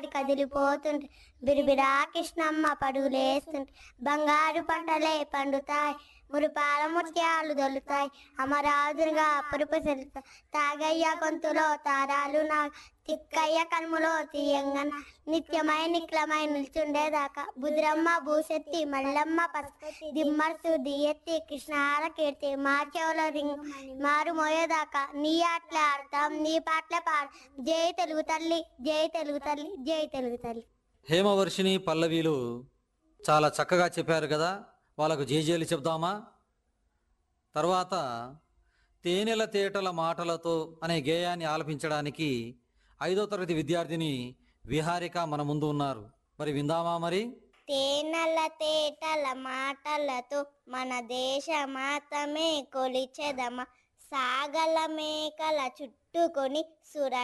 పడి కదిలిపోతుంటే బిరిబిరా కృష్ణమ్మ పడుగులేస్తుంటే బంగారు పంటలే పండుతాయి మురిపాల ముత్యాలు దొలుతాయి అమరాజుగా పరుపు సెలుతాయి తాగయ్య గొంతులో తారాలు నా తిక్కయ్య కనుములో తీయంగన నిత్యమై నిక్లమై నిల్చుండేదాకా బుద్రమ్మ భూశెత్తి మల్లమ్మ పసుపతి దిమ్మర్సు దియెత్తి కృష్ణాల కీర్తి మా చెవుల రింగ్ మారు మోయేదాకా నీ ఆటలే ఆడతాం నీ పాటలే పాడ జై తెలుగు తల్లి జై తెలుగు తల్లి జై తెలుగు తల్లి హేమవర్షిని పల్లవీలు చాలా చక్కగా చెప్పారు కదా వాళ్ళకు జేజేలు చెప్దామా తర్వాత తేనెల తేటల మాటలతో అనే గేయాన్ని ఆలపించడానికి ఐదో తరగతి విద్యార్థిని విహారిక మన ముందు ఉన్నారు మరి విందామా మరి తేనెల తేటల మాటలతో మన దేశ మాతమే కొలిచెదమ సాగల మేకల చుట్టుకొని సుర